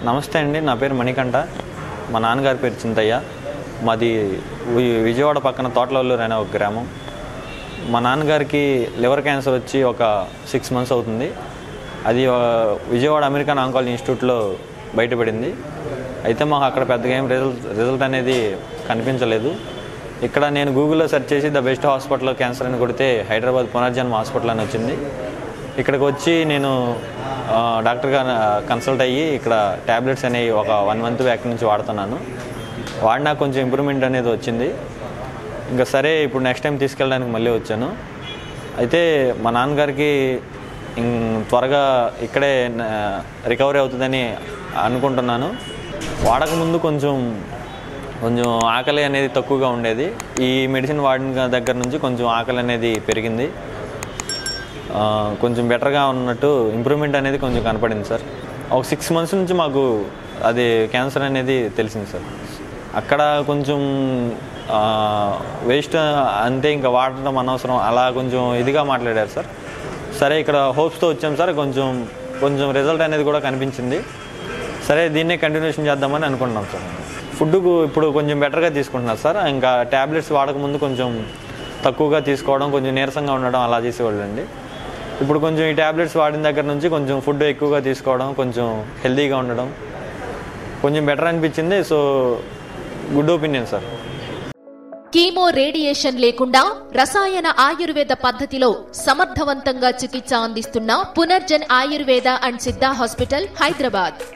నమస్తే అండి నా పేరు మణికంఠ మా నాన్నగారి పేరు చింతయ్య మాది వి- విజయవాడ పక్కన తోటలల్లూరు అనే ఒక గ్రామం మా నాన్నగారికి లివర్ క్యాన్సర్ వచ్చి ఒక సిక్స్ మంత్స్ అవుతుంది అది ఆ, విజయవాడ అమెరికన్ ఆంకాలజీ ఇన్స్టిట్యూట్లో బయటపడింది అయితే మాకు అక్కడ పెద్దగా ఏం రిజల్ట్ రిజల్ట్ అనేది కనిపించలేదు ఇక్కడ నేను గూగుల్లో సెర్చ్ చేసి ద బెస్ట్ హాస్పిటల్ క్యాన్సర్ అని కొడితే హైదరాబాద్ పునర్జన్మ హాస్పిటల్ అని వచ్చింది ఇక్కడికి వచ్చి నేను ఆ, డాక్టర్గా కన్సల్ట్ అయ్యి ఇక్కడ ట్యాబ్లెట్స్ అనేవి ఒక వన్ మంత్ బ్యాక్ నుంచి వాడుతున్నాను వాడినా కొంచెం ఇంప్రూవ్మెంట్ అనేది వచ్చింది ఇంకా సరే ఇప్పుడు నెక్స్ట్ టైం తీసుకెళ్ళడానికి మళ్ళీ వచ్చాను అయితే మా నాన్నగారికి ఇం- త్వరగా ఇక్కడే రికవరీ అవుతుందని అనుకుంటున్నాను వాడకముందు కొంచెం కొంచెం ఆకలి అనేది తక్కువగా ఉండేది ఈ మెడిసిన్ వాడిన దగ్గర నుంచి కొంచెం ఆకలి అనేది పెరిగింది ఆ, కొంచెం బెటర్గా ఉన్నట్టు ఇంప్రూవ్మెంట్ అనేది కొంచెం కనపడింది సార్ ఒక సిక్స్ మంత్స్ నుంచి మాకు అది క్యాన్సర్ అనేది తెలిసింది సార్ అక్కడ కొంచెం వేస్ట్ అంతే ఇంకా వాడటం అనవసరం అలా కొంచెం ఇదిగా మాట్లాడారు సార్ సరే ఇక్కడ హోప్స్తో వచ్చాం సార్ కొంచెం కొంచెం రిజల్ట్ అనేది కూడా కనిపించింది సరే దీన్నే కంటిన్యూషన్ చేద్దామని అనుకుంటున్నాం సార్ ఫుడ్కు ఇప్పుడు కొంచెం బెటర్గా తీసుకుంటున్నారు సార్ ఇంకా ట్యాబ్లెట్స్ వాడకముందు కొంచెం తక్కువగా తీసుకోవడం కొంచెం నీరసంగా ఉండడం అలా చేసేవాళ్ళండి ఇప్పుడు కొంచెం ఈ ట్యాబ్లెట్స్ వాడిన దగ్గర నుంచి కొంచెం ఫుడ్ ఎక్కువగా తీసుకోవడం కొంచెం హెల్తీగా ఉండడం కొంచెం బెటర్ అనిపించింది so good opinion sir chemo radiation లేకుండా రసాయన ఆయుర్వేద పద్ధతిలో సమర్థవంతంగా చికిత్స అందిస్తున్న పునర్జన్ ఆయుర్వేద అండ్ సిద్ధా హాస్పిటల్ హైదరాబాద్